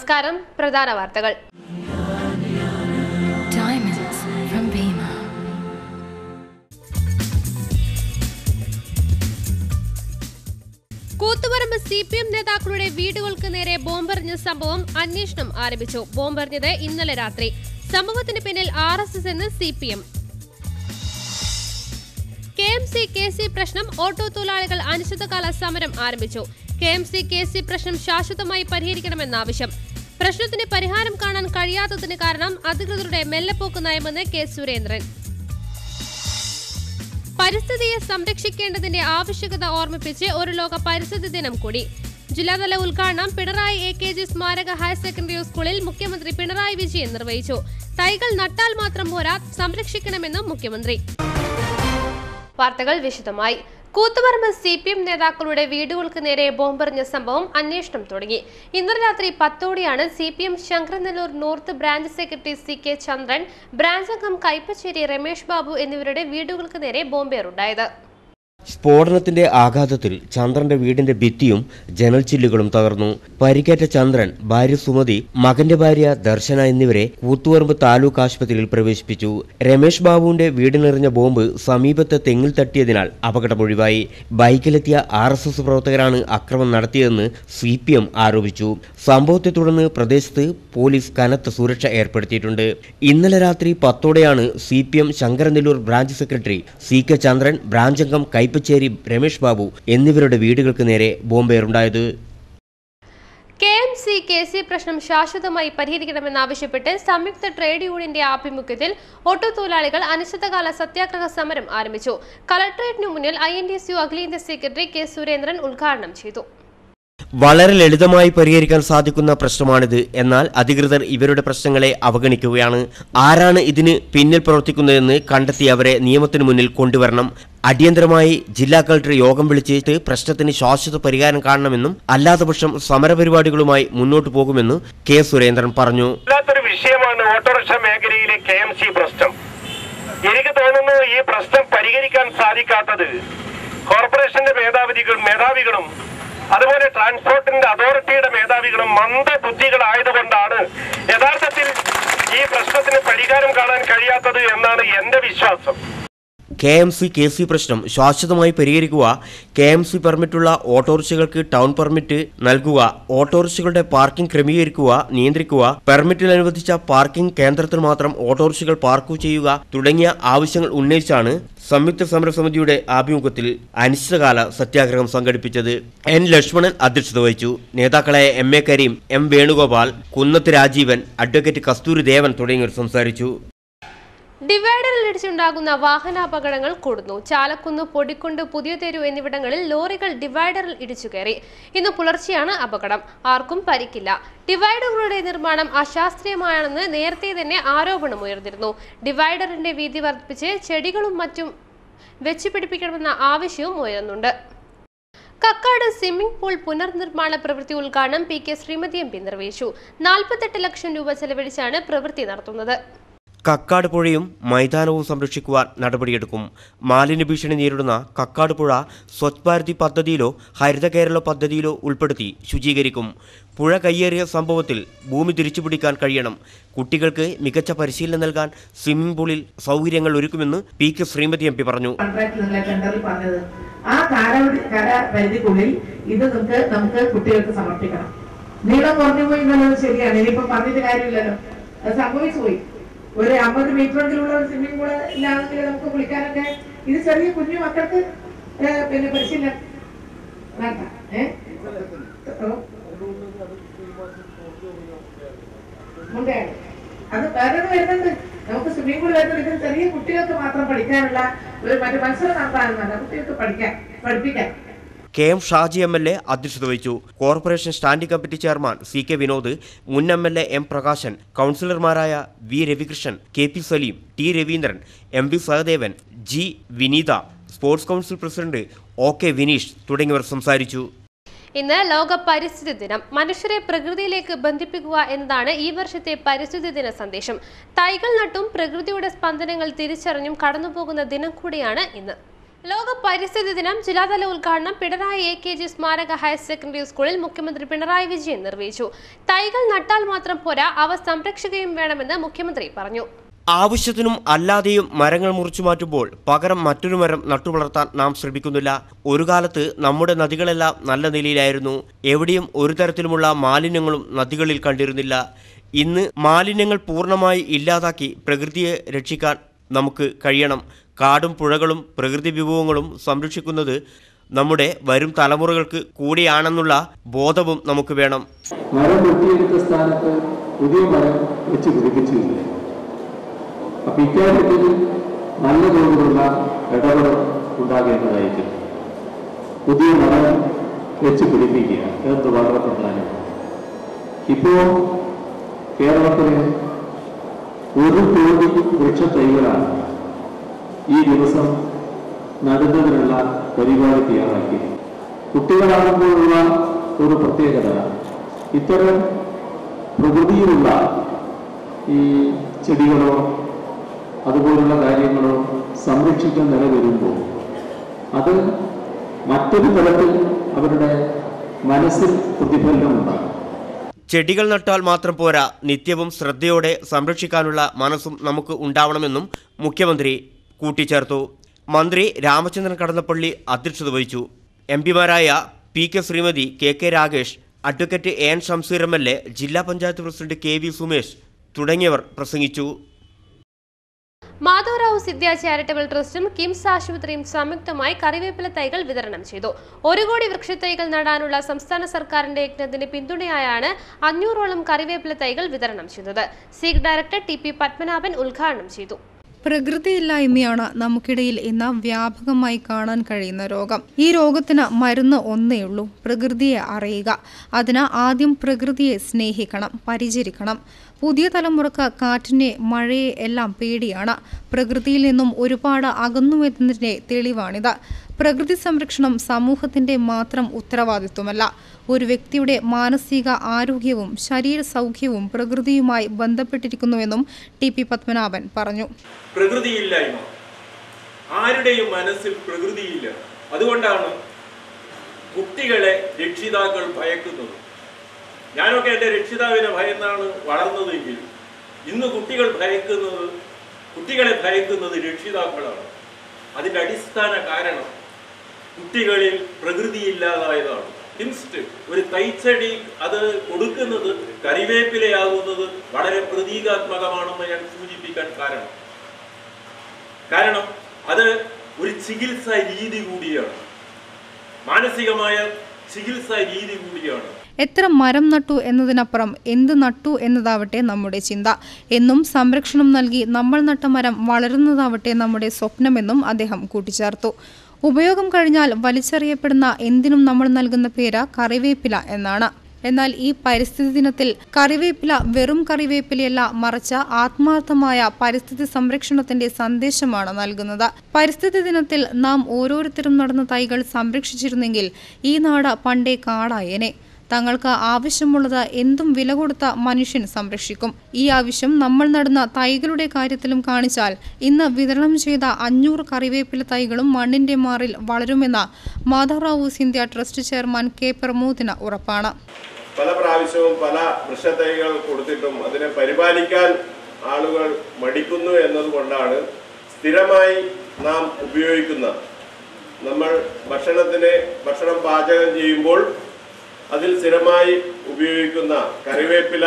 നമസ്കാരം പ്രധാന വാർത്തകൾ Diamonds from Bima. Koothuparamba C P M നേതാക്കളുടെ വീടുകൾക്ക് നേരെ ബോംബെറിഞ്ഞ സംഭവം അന്വേഷണം ആരംഭിച്ചു ബോംബെറിഞ്ഞത് ഇന്നലെ രാത്രി സംഭവത്തിന് പിന്നിൽ ആർ എസ് എസ് എന്ന് C P M K M C K C പ്രശ്നം ഓട്ടോ തൊഴിലാളികൾ അനിശ്ചിതകാല സമരം ആരംഭിച്ചു K M C K C പ്രശ്നം ശാശ്വതമായി പരിഹരിക്കണമെന്ന ആവശ്യം പ്രശ്നത്തിന് പരിഹാരം കാണാൻ കഴിയാത്തതിന് കാരണം അധികൃതരുടെ മെല്ലെപ്പോക്ക് നയമെന്ന് കെ സുരേന്ദ്രൻ പരിസ്ഥിതിയെ സംരക്ഷിക്കേണ്ടതിന്റെ ആവശ്യകത ഓർമ്മിപ്പിച്ച് ഒരു ലോക പരിസ്ഥിതി ദിനം കൂടി ജില്ലാതല ഉദ്ഘാടനം പിണറായി എ കെ ജി സ്മാരക ഹയർ സെക്കൻഡറി സ്കൂളിൽ മുഖ്യമന്ത്രി പിണറായി വിജയൻ നിർവഹിച്ചു തൈകൾ നട്ടാൽ മാത്രം പോരാ സംരക്ഷിക്കണമെന്നും മുഖ്യമന്ത്രി വാർത്തകൾ വിശദമായി കൂത്തുപറമ്പ് സി പി എം നേതാക്കളുടെ വീടുകൾക്ക് നേരെ ബോംബെറിഞ്ഞ സംഭവം അന്വേഷണം തുടങ്ങി ഇന്നലെ രാത്രി പത്തോടെയാണ് C P M Shankaranellur north branch secretary C K Chandran branch അംഗം കൈപ്പച്ചേരി രമേഷ് ബാബു എന്നിവരുടെ വീടുകൾക്ക് നേരെ ബോംബേറുണ്ടായത് സ്ഫോടനത്തിന്റെ ആഘാതത്തിൽ ചന്ദ്രന്റെ വീടിന്റെ ഭിത്തിയും ജനൽ ചില്ലുകളും തകർന്നു പരിക്കേറ്റ ചന്ദ്രൻ ഭാര്യ സുമതി മകന്റെ ഭാര്യ ദർശന എന്നിവരെ കൂത്തുപറമ്പ് താലൂക്ക് ആശുപത്രിയിൽ പ്രവേശിപ്പിച്ചു രമേഷ് ബാബുവിന്റെ വീടിനെറിഞ്ഞ ബോംബ് സമീപത്തെ തെങ്ങിൽ തട്ടിയതിനാൽ അപകടമൊഴിവായി ബൈക്കിലെത്തിയ ആർ എസ് എസ് പ്രവർത്തകരാണ് അക്രമം നടത്തിയതെന്ന് സി പി എം ആരോപിച്ചു സംഭവത്തെ തുടർന്ന് പ്രദേശത്ത് പോലീസ് കനത്ത സുരക്ഷ ഏർപ്പെടുത്തിയിട്ടുണ്ട് ഇന്നലെ രാത്രി പത്തോടെയാണ് C P M Shankaranellur branch secretary C K Chandran branch അംഗം കൈപ്പച്ചേരി രമേഷ് ബാബു എന്നിവരുടെ വീടുകൾക്ക് നേരെ ബോംബേറുണ്ടായത് K M C K C പ്രശ്നം ശാശ്വതമായി പരിഹരിക്കണമെന്നാവശ്യപ്പെട്ട് സംയുക്ത ട്രേഡ് യൂണിയന്റെ ആഭിമുഖ്യത്തിൽ ഓട്ടോ തൊഴിലാളികൾ അനിശ്ചിതകാല സത്യാഗ്രഹ സമരം ആരംഭിച്ചു കളക്ടറേറ്റിനു മുന്നിൽ I N D S U അഖിലേന്ത്യാ സെക്രട്ടറി കെ സുരേന്ദ്രൻ ഉദ്ഘാടനം ചെയ്തു വളരെ ലളിതമായി പരിഹരിക്കാൻ സാധിക്കുന്ന പ്രശ്നമാണിത് എന്നാൽ അധികൃതർ ഇവരുടെ പ്രശ്നങ്ങളെ അവഗണിക്കുകയാണ് ആരാണ് ഇതിന് പിന്നിൽ പ്രവർത്തിക്കുന്നതെന്ന് കണ്ടെത്തി അവരെ നിയമത്തിന് മുന്നിൽ കൊണ്ടുവരണം അടിയന്തരമായി ജില്ലാ കളക്ടർ യോഗം വിളിച്ചിട്ട് പ്രശ്നത്തിന് ശാശ്വത പരിഹാരം കാണണമെന്നും അല്ലാത്തപക്ഷം സമരപരിപാടികളുമായി മുന്നോട്ടു പോകുമെന്ന് കെ സുരേന്ദ്രൻ പറഞ്ഞു വല്ലാത്തൊരു വിഷയമാണ് ഓട്ടോറിക്ഷ മേഖലയിലെ കെ എം സി പ്രശ്നം എനിക്ക് തോന്നുന്നു ഈ പ്രശ്നം പരിഹരിക്കാൻ സാധിക്കാത്തത് കോർപ്പറേഷന്റെ മേധാവികൾ മേധാവികളും അതുപോലെ ട്രാൻസ്പോർട്ടിന്റെ അതോറിറ്റിയുടെ മേധാവികളും മന്ദബുദ്ധികളായതുകൊണ്ടാണ് യഥാർത്ഥത്തിൽ ഈ പ്രശ്നത്തിന് പരിഹാരം കാണാൻ കഴിയാത്തത് എന്നാണ് എന്റെ വിശ്വാസം K M C K C പ്രശ്നം ശാശ്വതമായി പരിഹരിക്കുക കെ എം സി പെർമിറ്റുള്ള ഓട്ടോറിക്ഷകൾക്ക് ടൗൺ പെർമിറ്റ് നൽകുക ഓട്ടോറിക്ഷകളുടെ പാർക്കിംഗ് ക്രമീകരിക്കുക നിയന്ത്രിക്കുക പെർമിറ്റിൽ അനുവദിച്ച പാർക്കിംഗ് കേന്ദ്രത്തിൽ മാത്രം ഓട്ടോറിക്ഷകൾ പാർക്ക് ചെയ്യുക തുടങ്ങിയ ആവശ്യങ്ങൾ ഉന്നയിച്ചാണ് സംയുക്ത സമരസമിതിയുടെ ആഭിമുഖ്യത്തിൽ അനിശ്ചിതകാല സത്യാഗ്രഹം സംഘടിപ്പിച്ചത് എൻ ലക്ഷ്മണൻ അധ്യക്ഷത വഹിച്ചു നേതാക്കളായ M A Karim M Venugopal Kunnath Rajeevan advocate Kasthuri Devan തുടങ്ങിയവർ സംസാരിച്ചു ഡിവൈഡറിൽ ഇടിച്ചുണ്ടാകുന്ന വാഹനാപകടങ്ങൾ കൂടുന്നു ചാലക്കുന്ന് പൊടിക്കുണ്ട് പുതിയ തെരു എന്നിവിടങ്ങളിൽ ലോറികൾ ഡിവൈഡറിൽ ഇടിച്ചു കയറി ഇന്ന് പുലർച്ചെയാണ് അപകടം ആർക്കും പരിക്കില്ല ഡിവൈഡറുകളുടെ നിർമ്മാണം അശാസ്ത്രീയമാണെന്ന് നേരത്തെ തന്നെ ആരോപണമുയർന്നിരുന്നു ഡിവൈഡറിന്റെ വീതി വർദ്ധിപ്പിച്ച് ചെടികളും മറ്റും വെച്ചുപിടിപ്പിക്കണമെന്ന ആവശ്യവും ഉയരുന്നുണ്ട് കക്കാട് സ്വിമ്മിംഗ് പൂൾ പുനർനിർമ്മാണ പ്രവൃത്തി ഉദ്ഘാടനം P K Sreemathi M P നിർവഹിച്ചു നാൽപ്പത്തെട്ട് ലക്ഷം രൂപ ചെലവഴിച്ചാണ് പ്രവൃത്തി നടത്തുന്നത് കക്കാട് പുഴയും മൈതാനവും സംരക്ഷിക്കുവാൻ നടപടിയെടുക്കും മാലിന്യ ഭീഷണി നേരിടുന്ന കക്കാട് പുഴ സ്വച്ഛ് ഭാരതി പദ്ധതിയിലോ ഹരിത കേരള പദ്ധതിയിലോ ഉൾപ്പെടുത്തി ശുചീകരിക്കും പുഴ കയ്യേറിയ സംഭവത്തിൽ ഭൂമി തിരിച്ചുപിടിക്കാൻ കഴിയണം കുട്ടികൾക്ക് മികച്ച പരിശീലനം നൽകാൻ സ്വിമ്മിംഗ് പൂളിൽ സൗകര്യങ്ങൾ ഒരുക്കുമെന്ന് P K Sreemathi M P പറഞ്ഞു കോൺട്രാക്ട് നിങ്ങളെ ടെൻഡറിൽ പറഞ്ഞത് ആ കാലാവധി കാലപരിധിക്കുള്ളിൽ ഇത് നമുക്ക് നമുക്ക് കുട്ടികൾക്ക് സമർപ്പിക്കണം നീളം കുറഞ്ഞു പോയി എന്നുള്ളത് ശരിയാണ് ഇനിയിപ്പോ പറഞ്ഞിട്ട് കാര്യമില്ലല്ലോ അത് സംഭവിച്ചു പോയി ഒരു അമ്പത് മീറ്ററെങ്കിലുള്ള ഒരു സ്വിമ്മിംഗ് പൂള് ഇല്ലാതെങ്കിൽ നമുക്ക് കുളിക്കാനൊക്കെ ഇത് ചെറിയ കുഞ്ഞു മക്കൾക്ക് ഏഹ്, പിന്നെ പരിശീലനം വേണ്ട ഏഹ് മുണ്ടയാണ് അത് വേറെ വരുന്നുണ്ട് നമുക്ക് സ്വിമ്മിംഗ് പൂൾ വരുന്നത് ഇത് ചെറിയ കുട്ടികൾക്ക് മാത്രം പഠിക്കാനുള്ള ഒരു മറ്റു മത്സരം നടത്താനല്ല കുട്ടികൾക്ക് പഠിക്കാൻ പഠിപ്പിക്കാൻ K M Shaji M L A അധ്യക്ഷത വഹിച്ചു corporation standing committee chairman C K Vinod മുൻ M L A M Prakashan കൗൺസിലർമാരായ V Ravikrishnan K P Saleem T Raveendran M V Sahadevan G Vineetha sports council president O K Vineesh തുടങ്ങിയവർ സംസാരിച്ചു ഇന്ന് ലോക പരിസ്ഥിതി ദിനം മനുഷ്യരെ പ്രകൃതിയിലേക്ക് ബന്ധിപ്പിക്കുക എന്നതാണ് ഈ വർഷത്തെ പരിസ്ഥിതി ദിന സന്ദേശം തൈകൾ നട്ടും പ്രകൃതിയുടെ സ്പന്ദനങ്ങൾ തിരിച്ചറിഞ്ഞും കടന്നുപോകുന്ന ദിനം കൂടിയാണ് ഇന്ന് ലോക പരിസ്ഥിതി ദിനം ജില്ലാതല ഉദ്ഘാടനം പിണറായി എ കെ ജി സ്മാരക ഹയർ സെക്കൻഡറി സ്കൂളിൽ മുഖ്യമന്ത്രി പിണറായി വിജയൻ നിർവഹിച്ചു തൈകൾ നട്ടാൽ മാത്രം പോരാ അവ സംരക്ഷിക്കുകയും വേണമെന്ന് മുഖ്യമന്ത്രി പറഞ്ഞു ആവശ്യത്തിനും അല്ലാതെയും മരങ്ങൾ മുറിച്ചു മാറ്റുമ്പോൾ പകരം മറ്റൊരു മരം നട്ടുവളർത്താൻ നാം ശ്രമിക്കുന്നില്ല ഒരു കാലത്ത് നമ്മുടെ നദികളെല്ലാം നല്ല നിലയിലായിരുന്നു എവിടെയും ഒരു തരത്തിലുമുള്ള മാലിന്യങ്ങളും നദികളിൽ കണ്ടിരുന്നില്ല ഇന്ന് മാലിന്യങ്ങൾ പൂർണ്ണമായി ഇല്ലാതാക്കി പ്രകൃതിയെ രക്ഷിക്കാൻ നമുക്ക് കഴിയണം കാടും പുഴകളും പ്രകൃതി വിഭവങ്ങളും സംരക്ഷിക്കുന്നത് നമ്മുടെ വരും തലമുറകൾക്ക് കൂടിയാണെന്നുള്ള ബോധവും നമുക്ക് വേണം മരം വെട്ടിയെടുത്ത സ്ഥാനത്ത് പുതിയ മരം വെച്ച് പിടിപ്പിച്ചില്ല അപ്പൊ ഇക്കാര്യത്തിൽ നല്ല തോതിലുള്ള ഇടപെടൽ ഉണ്ടാകേണ്ടതായിരിക്കും പുതിയ മരം വെച്ച് പിടിപ്പിക്കുക എന്ന് വളരെ പ്രധാനം ഇപ്പോ കേരളത്തിലെ ഒരു കോടി വൃക്ഷ തൈകളാണ് ഈ ദിവസം നടുന്നതിനുള്ള പരിപാടി തയ്യാറാക്കി കുട്ടികളാകുമ്പോഴുള്ള ഒരു പ്രത്യേകത ഇത്തരം പ്രകൃതിയിലുള്ള ഈ ചെടികളോ അതുപോലുള്ള കാര്യങ്ങളോ സംരക്ഷിക്കാൻ നിലവരുമ്പോൾ അത് മറ്റൊരു തലത്തിൽ അവരുടെ മനസ്സിൽ പ്രതിഫലനം ഉണ്ടാകും ചെടികൾ നട്ടാൽ മാത്രം പോരാ നിത്യവും ശ്രദ്ധയോടെ സംരക്ഷിക്കാനുള്ള മനസ്സും നമുക്ക് ഉണ്ടാവണമെന്നും മുഖ്യമന്ത്രി കൂട്ടിച്ചേർത്തു മന്ത്രി രാമചന്ദ്രൻ കടന്നപ്പള്ളി അധ്യക്ഷത വഹിച്ചു എം പിമാരായ P K Sreemathi K K Ragesh advocate A N Shamseer M L A ജില്ലാ panchayat president K V Sumesh തുടങ്ങിയവർ പ്രസംഗിച്ചു മാധവറാവു സിദ്ധ്യ ചാരിറ്റബിൾ ട്രസ്റ്റും കിംസ് ആശുപത്രിയും സംയുക്തമായി കറിവേപ്പില തൈകൾ വിതരണം ചെയ്തു ഒരു കോടി വൃക്ഷത്തൈകൾ നടാനുള്ള സംസ്ഥാന സർക്കാരിന്റെ യജ്ഞത്തിന് പിന്തുണയായാണ് അഞ്ഞൂറോളം കറിവേപ്പില തൈകൾ വിതരണം ചെയ്തത് സീഗ് ഡയറക്ടർ ടി പി പത്മനാഭൻ ഉദ്ഘാടനം ചെയ്തു പ്രകൃതിയില്ലായ്മയാണ് നമുക്കിടയിൽ ഇന്ന് വ്യാപകമായി കാണാൻ കഴിയുന്ന രോഗം ഈ രോഗത്തിന് മരുന്ന് ഒന്നേയുള്ളൂ പ്രകൃതിയെ അറിയുക അതിന് ആദ്യം പ്രകൃതിയെ സ്നേഹിക്കണം പരിചരിക്കണം പുതിയ തലമുറക്ക് കാറ്റിനെ മഴയെ എല്ലാം പേടിയാണ് പ്രകൃതിയിൽ നിന്നും ഒരുപാട് അകന്നുവെന്നതിന്റെ തെളിവാണിത് പ്രകൃതി സംരക്ഷണം സമൂഹത്തിന്റെ മാത്രം ഉത്തരവാദിത്വമല്ല ഒരു വ്യക്തിയുടെ മാനസിക ആരോഗ്യവും ശരീര സൗഖ്യവും പ്രകൃതിയുമായി ബന്ധപ്പെട്ടിരിക്കുന്നുവെന്നും ടി പി പത്മനാഭൻ പറഞ്ഞു പ്രകൃതിയില്ലായ്മ ആരുടെയും മനസ്സിൽ പ്രകൃതിയില്ല അതുകൊണ്ടാണ് കുട്ടികളെ രക്ഷിതാക്കൾ ഭയക്കുന്നത് ഞാനൊക്കെ എൻ്റെ രക്ഷിതാവിനെ ഭയന്നാണ് വളർന്നതെങ്കിൽ ഇന്ന് കുട്ടികൾ ഭയക്കുന്നത് കുട്ടികളെ ഭയക്കുന്നത് രക്ഷിതാക്കളാണ് അതിൻ്റെ അടിസ്ഥാന കാരണം കുട്ടികളിൽ പ്രകൃതിയില്ലാതായതാണ് ഇൻസ്റ്റ് ഒരു തൈച്ചെടി അത് കൊടുക്കുന്നത് കറിവേപ്പിലയാകുന്നത് വളരെ പ്രതീകാത്മകമാണെന്ന് ഞാൻ സൂചിപ്പിക്കാൻ കാരണം കാരണം അത് ഒരു ചികിത്സാ രീതി കൂടിയാണ് മാനസികമായ ചികിത്സാ രീതി കൂടിയാണ് എത്ര മരം നട്ടു എന്നതിനപ്പുറം എന്ത് നട്ടു എന്നതാവട്ടെ നമ്മുടെ ചിന്ത എന്നും സംരക്ഷണം നൽകി നമ്മൾ നട്ട മരം വളരുന്നതാവട്ടെ നമ്മുടെ സ്വപ്നമെന്നും അദ്ദേഹം കൂട്ടിച്ചേർത്തു ഉപയോഗം കഴിഞ്ഞാൽ വലിച്ചെറിയപ്പെടുന്ന എന്തിനും നമ്മൾ നൽകുന്ന പേര് കറിവേപ്പില എന്നാണ് എന്നാൽ ഈ പരിസ്ഥിതി ദിനത്തിൽ കറിവേപ്പില വെറും കറിവേപ്പിലയല്ല മറിച്ച് ആത്മാർത്ഥമായ പരിസ്ഥിതി സംരക്ഷണത്തിന്റെ സന്ദേശമാണ് നൽകുന്നത് പരിസ്ഥിതി ദിനത്തിൽ നാം ഓരോരുത്തരും നടന്ന തൈകൾ സംരക്ഷിച്ചിരുന്നെങ്കിൽ ഈ നാട് പണ്ടേ കാടായേനെ തങ്ങൾക്ക് ആവശ്യമുള്ളത് എന്തും വില കൊടുത്ത മനുഷ്യൻ സംരക്ഷിക്കും ഈ ആവശ്യം നമ്മൾ നടുന്ന തൈകളുടെ കാര്യത്തിലും കാണിച്ചാൽ ഇന്ന് വിതരണം ചെയ്ത അഞ്ഞൂറ് കറിവേപ്പില തൈകളും മണ്ണിന്റെ മാറിൽ വളരുമെന്ന Madhavrao Scindia trust chairman K പ്രമോദിന് ഉറപ്പാണ് പല പ്രാവശ്യവും പല വൃക്ഷത്തൈകൾ കൊടുത്തിട്ടും അതിനെ പരിപാലിക്കാൻ ആളുകൾ മടിക്കുന്നു എന്നതുകൊണ്ടാണ് സ്ഥിരമായി നാം ഉപയോഗിക്കുന്ന നമ്മൾ ഭക്ഷണത്തിന് ഭക്ഷണം പാചകം ചെയ്യുമ്പോൾ അതിൽ സ്ഥിരമായി ഉപയോഗിക്കുന്ന കറിവേപ്പില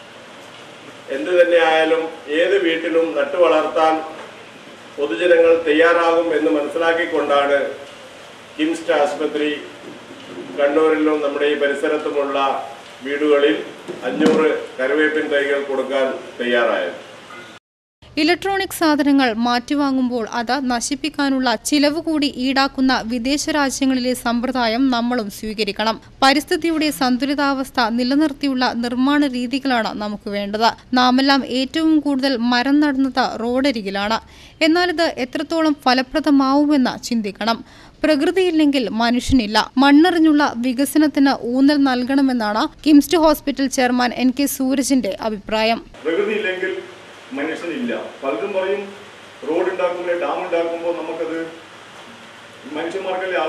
എന്തു തന്നെ ആയാലും ഏത് വീട്ടിലും നട്ടു വളർത്താൻ പൊതുജനങ്ങൾ തയ്യാറാകും എന്ന് മനസ്സിലാക്കിക്കൊണ്ടാണ് കിംസ്റ്റ് ആശുപത്രി കണ്ണൂരിലും നമ്മുടെ ഈ പരിസരത്തുമുള്ള വീടുകളിൽ അഞ്ഞൂറ് കറിവേപ്പിൻ തൈകൾ കൊടുക്കാൻ തയ്യാറായത് ഇലക്ട്രോണിക് സാധനങ്ങൾ മാറ്റിവാങ്ങുമ്പോൾ അത് നശിപ്പിക്കാനുള്ള ചിലവ് കൂടി ഈടാക്കുന്ന വിദേശ രാജ്യങ്ങളിലെ സമ്പ്രദായം നമ്മളും സ്വീകരിക്കണം പരിസ്ഥിതിയുടെ സന്തുലിതാവസ്ഥ നിലനിർത്തിയുള്ള നിർമ്മാണ രീതികളാണ് നമുക്ക് വേണ്ടത് നാമെല്ലാം ഏറ്റവും കൂടുതൽ മരം നടുന്നത് റോഡരികിലാണ് എന്നാൽ ഇത് എത്രത്തോളം ഫലപ്രദമാവുമെന്ന് ചിന്തിക്കണം പ്രകൃതിയില്ലെങ്കിൽ മനുഷ്യനില്ല മണ്ണെറിഞ്ഞുള്ള വികസനത്തിന് ഊന്നൽ നൽകണമെന്നാണ് കിംസ്റ്റ് ഹോസ്പിറ്റൽ ചെയർമാൻ എൻ കെ സൂരജിന്റെ അഭിപ്രായം പ്രകൃതി ഇല്ലെങ്കിൽ മനുഷ്യനില്ല പലരും പറയും റോഡ് ഉണ്ടാക്കുമ്പോൾ ഡാം ഉണ്ടാക്കുമ്പോൾ നമുക്കത്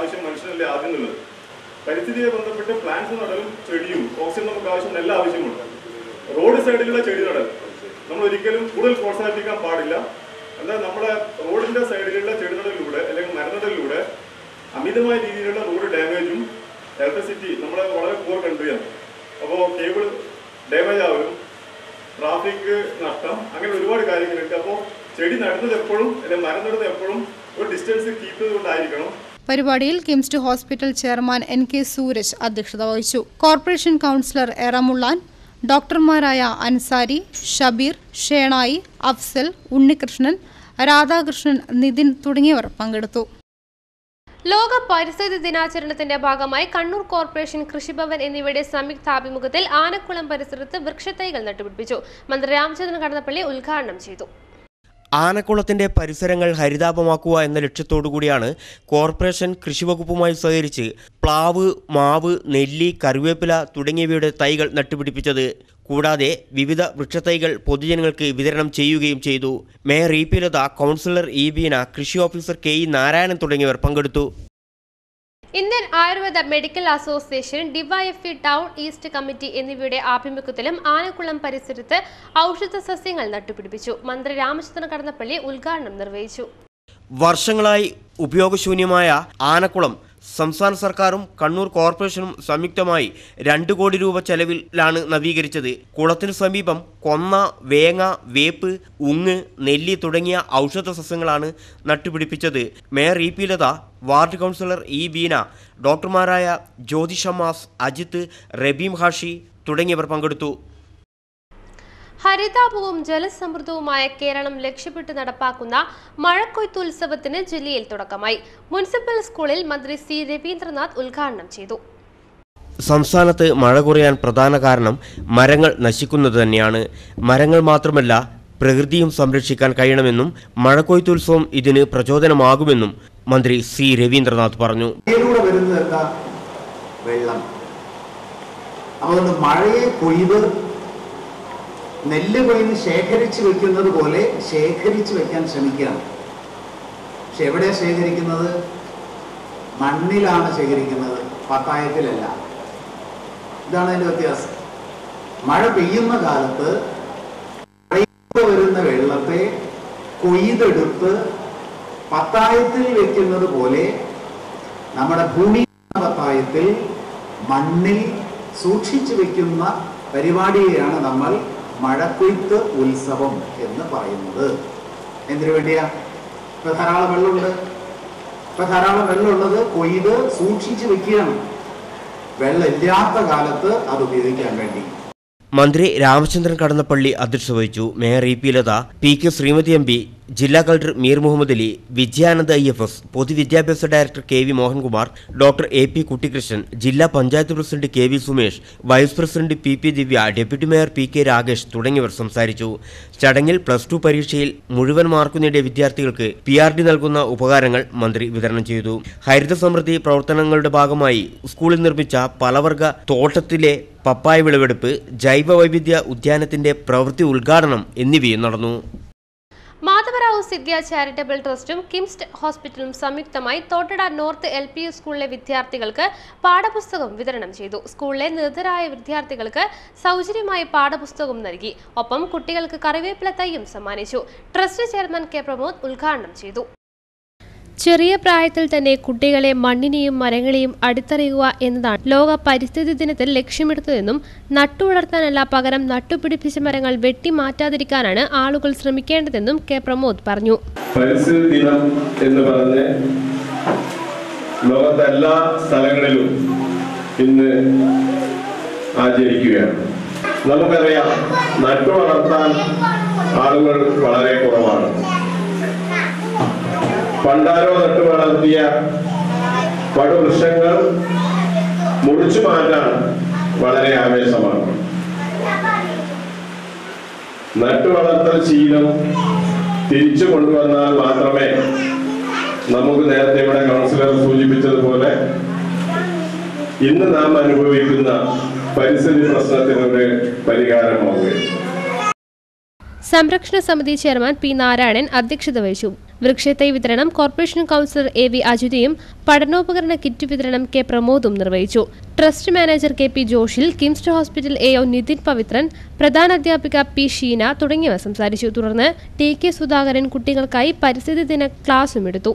ആവശ്യം മനുഷ്യനല്ലേ ആദ്യം എന്നുള്ളത് പരിസ്ഥിതിയെ ബന്ധപ്പെട്ട് പ്ലാന്റ്സ് നടലും ചെടിയും ഓക്സിജൻ നമുക്ക് ആവശ്യം എല്ലാ ആവശ്യമുണ്ട് റോഡ് സൈഡിലുള്ള ചെടി നടൽ നമ്മൾ ഒരിക്കലും കൂടുതൽ പ്രോത്സാഹിപ്പിക്കാൻ പാടില്ല എന്നാൽ നമ്മുടെ റോഡിന്റെ സൈഡിലുള്ള ചെടി നടലിലൂടെ അല്ലെങ്കിൽ മരനടലിലൂടെ അമിതമായ രീതിയിലുള്ള റോഡ് ഡാമേജും ഇലക്ട്രിസിറ്റി നമ്മുടെ വളരെ പൂർ കൺട്രിയാണ് അപ്പോൾ കേബിൾ ഡാമേജ് ആവലും ട്രാഫിക് നഷ്ടം അങ്ങനെ ഒരുപാട് കാര്യങ്ങളുണ്ട് അപ്പോൾ ചെടി നടുന്നത് എപ്പോഴും അല്ലെങ്കിൽ മരം നടുന്നത് എപ്പോഴും ഒരു ഡിസ്റ്റൻസ് കീപ്പ് ചെയ്തുകൊണ്ടായിരിക്കണം പരിപാടിയിൽ കിംസ്റ്റ് hospital chairman N K Sooraj അധ്യക്ഷത വഹിച്ചു കോർപ്പറേഷൻ കൗൺസിലർ എറമുള്ളാൻ ഡോക്ടർമാരായ അൻസാരി ഷബീർ ഷേണായി അഫ്സൽ ഉണ്ണികൃഷ്ണൻ രാധാകൃഷ്ണൻ നിതിൻ തുടങ്ങിയവർ പങ്കെടുത്തു ലോക പരിസ്ഥിതി ദിനാചരണത്തിന്റെ ഭാഗമായി കണ്ണൂർ കോർപ്പറേഷൻ കൃഷിഭവൻ എന്നിവയുടെ സംയുക്താഭിമുഖത്തിൽ ആനക്കുളം പരിസരത്ത് വൃക്ഷത്തൈകൾ നട്ടുപിടിപ്പിച്ചു മന്ത്രി രാമചന്ദ്രൻ കടന്നപ്പള്ളി ഉദ്ഘാടനം ചെയ്തു ആനക്കുളത്തിന്റെ പരിസരങ്ങൾ ഹരിതാപമാക്കുക എന്ന ലക്ഷ്യത്തോടുകൂടിയാണ് കോർപ്പറേഷൻ കൃഷിവകുപ്പുമായി സഹകരിച്ച് പ്ലാവ് മാവ് നെല്ലി കറിവേപ്പില തുടങ്ങിയവയുടെ തൈകൾ നട്ടുപിടിപ്പിച്ചത് കൂടാതെ വിവിധ വൃക്ഷത്തൈകൾ പൊതുജനങ്ങൾക്ക് വിതരണം ചെയ്യുകയും ചെയ്തു mayor E P Latha councillor E Beena കൃഷി ഓഫീസർ കെ ഇ നാരായണൻ തുടങ്ങിയവർ പങ്കെടുത്തു Indian Ayurveda medical association DYFI town east committee എന്നിവയുടെ ആഭിമുഖ്യത്തിലും ആനക്കുളം പരിസരത്ത് ഔഷധ സസ്യങ്ങൾ നട്ടുപിടിപ്പിച്ചു മന്ത്രി രാമചന്ദ്രൻ കടന്നപ്പള്ളി ഉദ്ഘാടനം നിർവഹിച്ചു വർഷങ്ങളായി ഉപയോഗശൂന്യമായ ആനക്കുളം സംസ്ഥാന സർക്കാരും കണ്ണൂർ കോർപ്പറേഷനും സംയുക്തമായി രണ്ട് കോടി രൂപ ചെലവിലാണ് നവീകരിച്ചത് കുളത്തിനു സമീപം കൊന്ന വേങ്ങ വേപ്പ് ഉങ്ങ് നെല്ലി തുടങ്ങിയ ഔഷധ സസ്യങ്ങളാണ് നട്ടുപിടിപ്പിച്ചത് mayor E P Latha ward councillor E Beena ഡോക്ടർമാരായ ജ്യോതി ഷമാസ് അജിത്ത് റബീം ഹാഷി തുടങ്ങിയവർ പങ്കെടുത്തു ഹരിതാപവും ജലസമൃദ്ധവുമായ കേരളം ലക്ഷ്യമിട്ട് നടപ്പാക്കുന്ന മഴക്കൊയ്ത്തുത്സവത്തിന് ജില്ലയിൽ തുടക്കമായി മുനിസിപ്പൽ സ്കൂളിൽ മന്ത്രി സി രവീന്ദ്രനാഥ് ഉദ്ഘാടനം ചെയ്തു സംസ്ഥാനത്ത് മഴ കുറയാൻ പ്രധാന കാരണം മരങ്ങൾ നശിക്കുന്നത് തന്നെയാണ് മരങ്ങൾ മാത്രമല്ല പ്രകൃതിയും സംരക്ഷിക്കാൻ കഴിയണമെന്നും മഴക്കൊയ്ത്തുത്സവം ഇതിന് പ്രചോദനമാകുമെന്നും മന്ത്രി സി രവീന്ദ്രനാഥ് പറഞ്ഞു മഴയിലൂടെ വരുന്നത് എന്താ വെള്ളം അതുകൊണ്ട് മഴയെ കൊയ്ത് നെല്ല് കൊയ്ത് ശേഖരിച്ച് വെക്കുന്നത് പോലെ ശേഖരിച്ച് വെക്കാൻ ശ്രമിക്കുകയാണ് പക്ഷെ എവിടെയാണ് ശേഖരിക്കുന്നത് മണ്ണിലാണ് ശേഖരിക്കുന്നത് പത്തായത്തിലല്ല ഇതാണ് അതിന്റെ വ്യത്യാസം മഴ പെയ്യുന്ന കാലത്ത് മഴയിലൂടെ വരുന്ന വെള്ളത്തെ കൊയ്തെടുത്ത് പത്തായത്തിൽ വെക്കുന്നത് പോലെ നമ്മുടെ ഭൂമി എന്ന പത്തായത്തിൽ മണ്ണിൽ സൂക്ഷിച്ചു വെക്കുന്ന പരിപാടിയെയാണ് നമ്മൾ മഴക്കൊയ്ത്ത് ഉത്സവം എന്ന് പറയുന്നത് എന്തിനു വേണ്ടിയാ ഇപ്പൊ ധാരാളം വെള്ളമുണ്ട് ഇപ്പൊ ധാരാളം വെള്ളമുള്ളത് കൊയ്ത് സൂക്ഷിച്ചു വെക്കുകയാണ് വെള്ളമില്ലാത്ത കാലത്ത് അത് ഉപയോഗിക്കാൻ വേണ്ടി മന്ത്രി രാമചന്ദ്രൻ കടന്നപ്പള്ളി അധ്യക്ഷത വഹിച്ചു mayor E P Latha P K Sreemathi M P ജില്ലാ collector Mir Muhammad Ali Vijayanand I F S പൊതുവിദ്യാഭ്യാസ director K V Mohankumar doctor A P Kuttikrishnan ജില്ലാ panchayat president K V Sumesh vice president P P Divya deputy mayor P K Rakesh തുടങ്ങിയവർ സംസാരിച്ചു ചടങ്ങിൽ പ്ലസ് ടു പരീക്ഷയിൽ മുഴുവൻ മാർക്ക് നേടിയ വിദ്യാർത്ഥികൾക്ക് പി ആർ ഡി നൽകുന്ന ഉപകാരങ്ങൾ മന്ത്രി വിതരണം ചെയ്തു ഹരിത സമൃദ്ധി പ്രവർത്തനങ്ങളുടെ ഭാഗമായി സ്കൂളിൽ നിർമ്മിച്ച പലവർഗ തോട്ടത്തിലെ പപ്പായ വിളവെടുപ്പ് ജൈവ വൈവിധ്യ ഉദ്യാനത്തിന്റെ പ്രവൃത്തി ഉദ്ഘാടനം എന്നിവയും നടന്നു മാധവറാവു സിദ്ധ്യ ചാരിറ്റബിൾ ട്രസ്റ്റും കിംസ്റ്റ് ഹോസ്പിറ്റലും സംയുക്തമായി തോട്ടട നോർത്ത് എൽ പി സ്കൂളിലെ വിദ്യാർത്ഥികൾക്ക് പാഠപുസ്തകം വിതരണം ചെയ്തു സ്കൂളിലെ നിർധരായ വിദ്യാർത്ഥികൾക്ക് സൗജന്യമായി പാഠപുസ്തകം നൽകി ഒപ്പം കുട്ടികൾക്ക് കറിവേപ്പില തൈയും സമ്മാനിച്ചു ട്രസ്റ്റ് ചെയർമാൻ കെ പ്രമോദ് ഉദ്ഘാടനം ചെയ്തു ചെറിയ പ്രായത്തിൽ തന്നെ കുട്ടികളെ മണ്ണിനെയും മരങ്ങളെയും അടുത്തറിയുക എന്നതാണ് ലോക പരിസ്ഥിതി ദിനത്തിൽ ലക്ഷ്യമിടുന്നതെന്നും നട്ടുവളർത്താനല്ല പകരം നട്ടുപിടിപ്പിച്ച മരങ്ങൾ വെട്ടിമാറ്റാതിരിക്കാനാണ് ആളുകൾ ശ്രമിക്കേണ്ടതെന്നും കെ പ്രമോദ് പറഞ്ഞു പരിസ്ഥിതി ദിനം എന്ന് പറഞ്ഞ് ലോകത്തെ എല്ലാ സ്ഥലങ്ങളിലും ഇന്ന് ആചരിക്കുകയാണ് നമുക്കറിയാം നട്ടു വളർത്താൻ ആളുകൾ വളരെ കുറവാണ് പണ്ടാരോ നട്ടു വളർത്തിയ പടുവൃക്ഷങ്ങൾ മുറിച്ചു മാറ്റാൻ വളരെ ആവേശമാണ് നട്ടു വളർത്തൽ ശീലം തിരിച്ചു കൊണ്ടുവന്നാൽ മാത്രമേ നമുക്ക് നേരത്തെ ഇവിടെ കൗൺസിലർ സൂചിപ്പിച്ചതുപോലെ ഇന്ന് നാം അനുഭവിക്കുന്ന പരിസ്ഥിതി പ്രശ്നത്തിനൊരു പരിഹാരമാവുകയും സംരക്ഷണ സമിതി ചെയർമാൻ പി നാരായണൻ അധ്യക്ഷത വഹിച്ചു വൃക്ഷത്തൈ വിതരണം കോർപ്പറേഷൻ കൗൺസിലർ എ വി അജിതയും പഠനോപകരണ കിറ്റ് വിതരണം കെ പ്രമോദും നിർവഹിച്ചു trust manager K P Joshil കിംസ്റ്റ് hospital A O Nithin Pavithran പ്രധാന അധ്യാപിക പി ഷീന തുടങ്ങിയവർ സംസാരിച്ചു തുടർന്ന് ടി കെ സുധാകരൻ കുട്ടികൾക്കായി പരിസ്ഥിതി ദിന ക്ലാസും എടുത്തു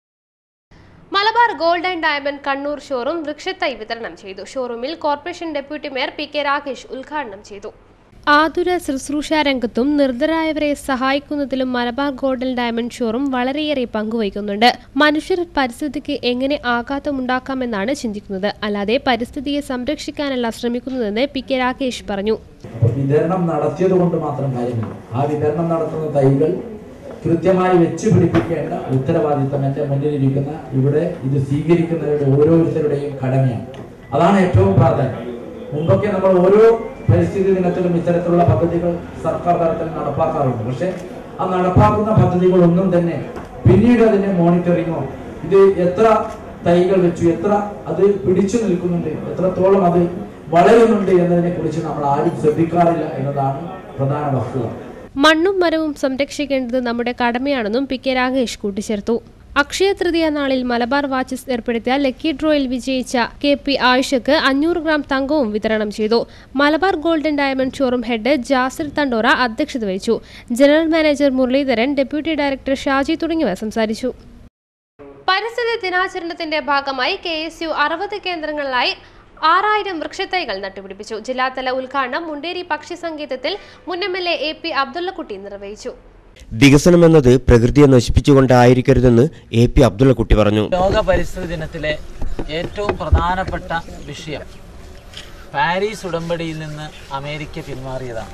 Malabar gold and diamond Kannur showroom വൃക്ഷത്തൈ വിതരണം ചെയ്തു ഷോറൂമിൽ corporation deputy mayor P K Rakesh ഉദ്ഘാടനം ചെയ്തു ആതുര ശുശ്രൂഷ രംഗത്തും നിർദ്ധരായവരെ സഹായിക്കുന്നതിലും Malabar gold and diamond showroom വളരെയേറെ പങ്കുവഹിക്കുന്നുണ്ട് മനുഷ്യർ പരിസ്ഥിതിക്ക് എങ്ങനെ ആഘാതമുണ്ടാക്കാമെന്നാണ് ചിന്തിക്കുന്നത് അല്ലാതെ പരിസ്ഥിതിയെ സംരക്ഷിക്കാനല്ല ശ്രമിക്കുന്നതെന്ന് പി കെ രാകേഷ് പറഞ്ഞു അപ്പോൾ വിതരണം നടത്തിയത് കൊണ്ട് മാത്രം കാര്യമില്ല ആ വിതരണം നടത്തുന്ന തൈകൾ കൃത്യമായി വെച്ച് പിടിപ്പിക്കേണ്ട ഉത്തരവാദിത്തം എൻ്റെ മുന്നിലിരിക്കുന്ന ഇവിടെ ഇത് സ്വീകരിക്കുന്നവരുടെ ഓരോരുത്തരുടെയും കടമയാണ് അതാണ് ഏറ്റവും പ്രാധാന്യം മുമ്പൊക്കെ നമ്മൾ ഓരോ പരിസ്ഥിതി ദിനത്തിലും ഇത്തരത്തിലുള്ള പദ്ധതികൾ സർക്കാർ തലത്തിൽ നടപ്പാക്കാറുണ്ട് പക്ഷെ ആ നടപ്പാക്കുന്ന പദ്ധതികളൊന്നും തന്നെ പിന്നീട് അതിന്റെ മോണിറ്ററിങ്ങോ ഇത് എത്ര തൈകൾ വെച്ചു എത്ര അത് പിടിച്ചു നിൽക്കുന്നുണ്ട് എത്രത്തോളം അത് വളരുന്നുണ്ട് എന്നതിനെ കുറിച്ച് നമ്മൾ ആരും ശ്രദ്ധിക്കാറില്ല എന്നതാണ് പ്രധാന വസ്തുത മണ്ണും മരവും സംരക്ഷിക്കേണ്ടത് നമ്മുടെ കടമയാണെന്നും പി കെ രാകേഷ് കൂട്ടിച്ചേർത്തു അക്ഷയ തൃതീയ നാളിൽ മലബാർ വാച്ചസ് ഏർപ്പെടുത്തിയ ലക്കി ഡ്രോയിൽ വിജയിച്ച കെ പി ആയിഷക്ക് അഞ്ഞൂറ് ഗ്രാം തങ്കവും വിതരണം ചെയ്തു Malabar golden diamond showroom head Jasir Thandora അധ്യക്ഷത വഹിച്ചു general manager Muraleedharan deputy director Shaji തുടങ്ങിയവർ സംസാരിച്ചു പരിസ്ഥിതി ദിനാചരണത്തിന്റെ ഭാഗമായി കെ എസ് യു അറുപത് കേന്ദ്രങ്ങളിലായി ആറായിരം വൃക്ഷത്തൈകൾ നട്ടുപിടിപ്പിച്ചു ജില്ലാതല ഉദ്ഘാടനം മുണ്ടേരി പക്ഷി സങ്കേതത്തിൽ മുൻ M L A A P Abdullakutty നിർവഹിച്ചു വികസനമെന്നത് പ്രകൃതിയെ നശിപ്പിച്ചുകൊണ്ടായിരിക്കരുതെന്ന് എ പി അബ്ദുള്ളക്കുട്ടി പറഞ്ഞു ലോക പരിസ്ഥിതി ദിനത്തിലെ ഏറ്റവും പ്രധാനപ്പെട്ട വിഷയം പാരീസ് ഉടമ്പടിയിൽ നിന്ന് അമേരിക്ക പിന്മാറിയതാണ്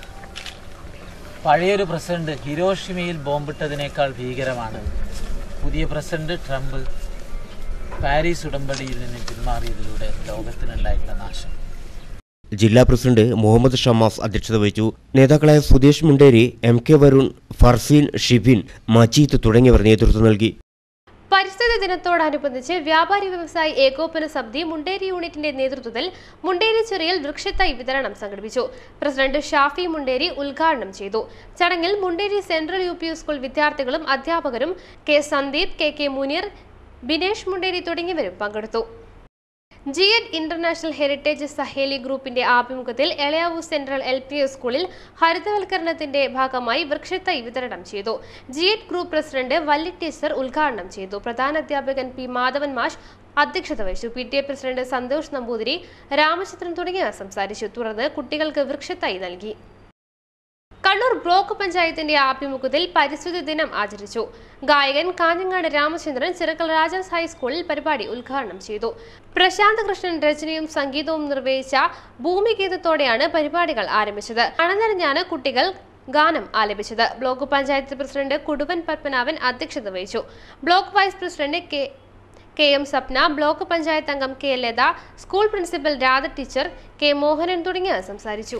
പഴയൊരു പ്രസിഡന്റ് ഹിരോഷിമയിൽ ബോംബിട്ടതിനേക്കാൾ ഭീകരമാണ് പുതിയ പ്രസിഡന്റ് ട്രംപ് പാരീസ് ഉടമ്പടിയിൽ നിന്ന് പിന്മാറിയതിലൂടെ ലോകത്തിനുണ്ടായിട്ടുള്ള നാശം ജില്ലാ പ്രസിഡന്റ് മുഹമ്മദ് ഷമാസ് അധ്യക്ഷത വഹിച്ചു നേതാക്കളായ സുദേശ് മുണ്ടേരി എം കെ വരുൺ ഫർസീൻ ഷിബിൻ മജീദ് തുടങ്ങിയവർ നേതൃത്വം നൽകി പരിസ്ഥിതി ദിനത്തോടനുബന്ധിച്ച് വ്യാപാരി വ്യവസായി ഏകോപന സമിതി മുണ്ടേരി യൂണിറ്റിന്റെ നേതൃത്വത്തിൽ മുണ്ടേരി ചെറിയിൽ വൃക്ഷത്തൈ വിതരണം സംഘടിപ്പിച്ചു പ്രസിഡന്റ് ഷാഫി മുണ്ടേരി ഉദ്ഘാടനം ചെയ്തു ചടങ്ങിൽ Munderi central U P school വിദ്യാർത്ഥികളും അധ്യാപകരും K Sandeep K K Muneer Binesh Munderi തുടങ്ങിയവരും പങ്കെടുത്തു G Ed international heritage Saheli ഗ്രൂപ്പിന്റെ ആഭിമുഖ്യത്തിൽ Elayavoor central L P S സ്കൂളിൽ ഹരിതവൽക്കരണത്തിന്റെ ഭാഗമായി വൃക്ഷത്തൈ വിതരണം ചെയ്തു G Ed group president Valli teacher ഉദ്ഘാടനം ചെയ്തു പ്രധാന അധ്യാപകൻ പി മാധവൻ മാഷ് അധ്യക്ഷത വഹിച്ചു P T A president Santhosh Namboothiri Ramachandran തുടങ്ങിയവർ സംസാരിച്ചു തുടർന്ന് കുട്ടികൾക്ക് വൃക്ഷത്തൈ നൽകി കണ്ണൂർ ബ്ലോക്ക് പഞ്ചായത്തിന്റെ ആഭിമുഖ്യത്തിൽ പരിസ്ഥിതി ദിനം ആചരിച്ചു ഗായകൻ കാഞ്ഞങ്ങാട് രാമചന്ദ്രൻ ചിറക്കൽ രാജാസ് ഹൈസ്കൂളിൽ പരിപാടി ഉദ്ഘാടനം ചെയ്തു പ്രശാന്ത് കൃഷ്ണൻ രചനയും സംഗീതവും നിർവഹിച്ച ഭൂമിഗീതത്തോടെയാണ് പരിപാടികൾ ആരംഭിച്ചത് അണനിറഞ്ഞാണ് കുട്ടികൾ ഗാനം ആലപിച്ചത് ബ്ലോക്ക് പഞ്ചായത്ത് പ്രസിഡന്റ് കുടുവൻ പത്മനാഭൻ അധ്യക്ഷത വഹിച്ചു block vice president K K M Sapna block panchayat അംഗം K Latha school principal Radha teacher K Mohanan തുടങ്ങിയവർ സംസാരിച്ചു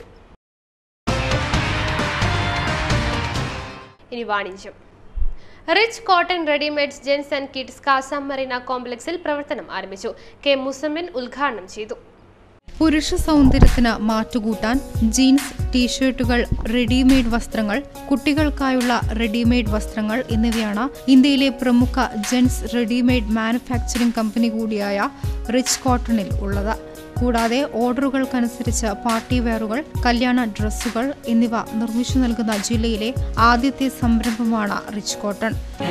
ഇനി വാണിജ്യം rich cotton readymades gents and kids Kasam Marina കോംപ്ലക്സിൽ പ്രവർത്തനം ആരംഭിച്ചു കെ മുസമ്മിൻ ഉദ്ഘാടനം ചെയ്തു പുരുഷ സൗന്ദര്യത്തിന് മാറ്റുകൂട്ടാൻ ജീൻസ് ടീഷർട്ടുകൾ റെഡിമെയ്ഡ് വസ്ത്രങ്ങൾ കുട്ടികൾക്കായുള്ള റെഡിമെയ്ഡ് വസ്ത്രങ്ങൾ എന്നിവയാണ് ഇന്ത്യയിലെ പ്രമുഖ ജെൻസ് റെഡിമെയ്ഡ് മാനുഫാക്ചറിംഗ് കമ്പനി കൂടിയായ റിച്ച് കോട്ടണിൽ ഉള്ളത് കൂടാതെ ഓർഡറുകൾക്കനുസരിച്ച് പാർട്ടി വെയറുകൾ കല്യാണ ഡ്രസ്സുകൾ എന്നിവ നിർമ്മിച്ചു നൽകുന്ന ജില്ലയിലെ ആദ്യത്തെ സംരംഭമാണ് റിച്ച് കോട്ടൺ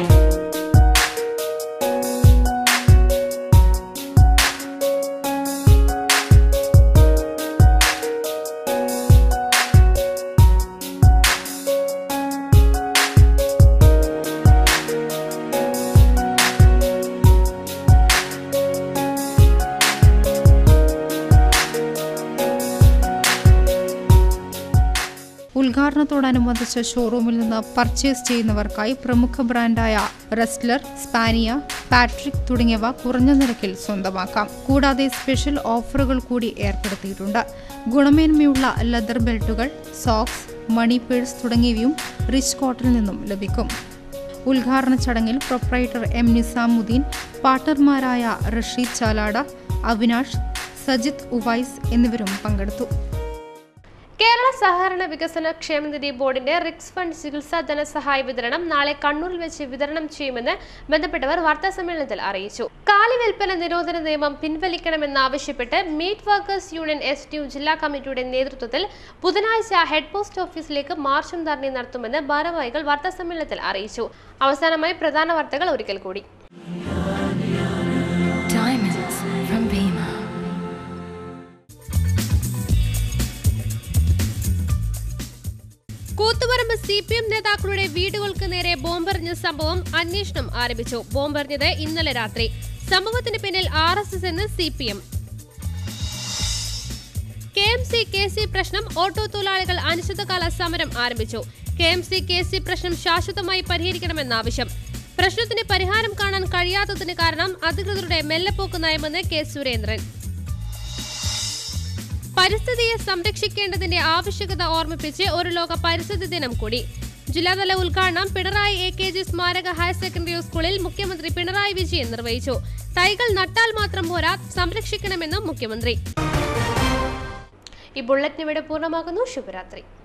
ഉദ്ഘാടനത്തോടനുബന്ധിച്ച് ഷോറൂമിൽ നിന്ന് പർച്ചേസ് ചെയ്യുന്നവർക്കായി പ്രമുഖ ബ്രാൻഡായ റെസ്ലർ സ്പാനിയ പാട്രിക് തുടങ്ങിയവ കുറഞ്ഞ നിരക്കിൽ സ്വന്തമാക്കാം കൂടാതെ സ്പെഷ്യൽ ഓഫറുകൾ കൂടി ഏർപ്പെടുത്തിയിട്ടുണ്ട് ഗുണമേന്മയുള്ള ലെതർ ബെൽറ്റുകൾ സോക്സ് മണി പേഴ്സ് തുടങ്ങിയവയും റിച്ച് കോട്ടണിൽ നിന്നും ലഭിക്കും ഉദ്ഘാടന ചടങ്ങിൽ പ്രൊപ്പറേറ്റർ എം നിസാമുദ്ദീൻ പാർട്ണർമാരായ റഷീദ് ചാലാട അവിനാഷ് സജിത് ഉവൈസ് എന്നിവരും പങ്കെടുത്തു കേരള സഹകരണ വികസന ക്ഷേമനിധി ബോർഡിന്റെ റിക്സ് ഫണ്ട് ചികിത്സാ ധനസഹായ വിതരണം നാളെ കണ്ണൂരിൽ വെച്ച് വിതരണം ചെയ്യുമെന്ന് ബന്ധപ്പെട്ടവർ വാർത്താസമ്മേളനത്തിൽ അറിയിച്ചു കാലി വിൽപ്പന നിരോധന നിയമം പിൻവലിക്കണമെന്നാവശ്യപ്പെട്ട് meat workers union S T U ജില്ലാ കമ്മിറ്റിയുടെ നേതൃത്വത്തിൽ ബുധനാഴ്ച ഹെഡ് പോസ്റ്റ് ഓഫീസിലേക്ക് മാർച്ചും ധർണയും നടത്തുമെന്ന് ഭാരവാഹികൾ വാർത്താസമ്മേളനത്തിൽ അറിയിച്ചു അവസാനമായി പ്രധാന വാർത്തകൾ ഒരിക്കൽ കൂടി Diamonds from Bima. Koothuparamba C P M നേതാക്കളുടെ വീടുകൾക്ക് നേരെ ബോംബെറിഞ്ഞ സംഭവം അന്വേഷണം ആരംഭിച്ചു ബോംബെറിഞ്ഞത് ഇന്നലെ രാത്രി സംഭവത്തിന് പിന്നിൽ ആർ എസ് എസ് എന്ന് C P M K M C K C പ്രശ്നം ഓട്ടോ തൊഴിലാളികൾ അനിശ്ചിതകാല സമരം ആരംഭിച്ചു K M C K C പ്രശ്നം ശാശ്വതമായി പരിഹരിക്കണമെന്ന ആവശ്യം പ്രശ്നത്തിന് പരിഹാരം കാണാൻ കഴിയാത്തതിന് കാരണം അധികൃതരുടെ മെല്ലെപ്പോക്ക് നയമെന്ന് കെ സുരേന്ദ്രൻ പരിസ്ഥിതിയെ സംരക്ഷിക്കേണ്ടതിന്റെ ആവശ്യകത ഓർമ്മിപ്പിച്ച് ഒരു ലോക പരിസ്ഥിതി ദിനം കൂടി ജില്ലാതല ഉദ്ഘാടനം പിണറായി എ കെ ജി സ്മാരക ഹയർ സെക്കൻഡറി സ്കൂളിൽ മുഖ്യമന്ത്രി പിണറായി വിജയൻ നിർവഹിച്ചു തൈകൾ നട്ടാൽ മാത്രം പോരാ സംരക്ഷിക്കണമെന്നും മുഖ്യമന്ത്രി ഈ ബുള്ളറ്റിന് ഇവിടെ പൂർണ്ണമാകുന്നു ശുഭരാത്രി